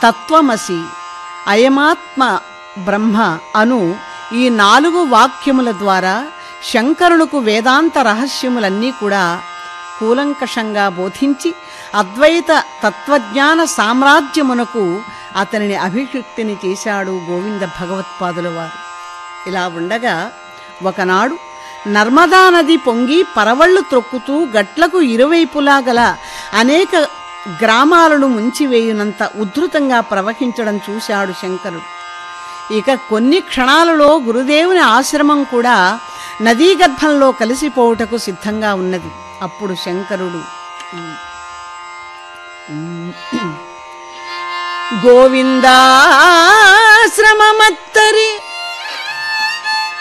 తత్వమసి అయమాత్మ బ్రహ్మ అను ఈ నాలుగు వాక్యముల ద్వారా శంకరులకు వేదాంత రహస్యములన్నీ కూడా కూలంకషంగా బోధించి అద్వైత తత్వజ్ఞాన సామ్రాజ్యమునకు అతనిని అభిషిక్తిని చేశాడు గోవింద భగవత్పాదుల వారు ఇలా ఉండగా ఒకనాడు నర్మదా నది పొంగి పరవళ్ళు త్రొక్కుతూ గట్లకు ఇరువైపులా గల అనేక గ్రామాలను ముంచివేయునంత ఉద్ధృతంగా ప్రవహించడం చూశాడు శంకరుడు ఇక కొన్ని క్షణాలలో గురుదేవుని ఆశ్రమం కూడా నదీ గర్భంలో కలిసిపోవుటకు సిద్ధంగా ఉన్నది అప్పుడు శంకరుడు గోవిందాశ్రమమత్తరి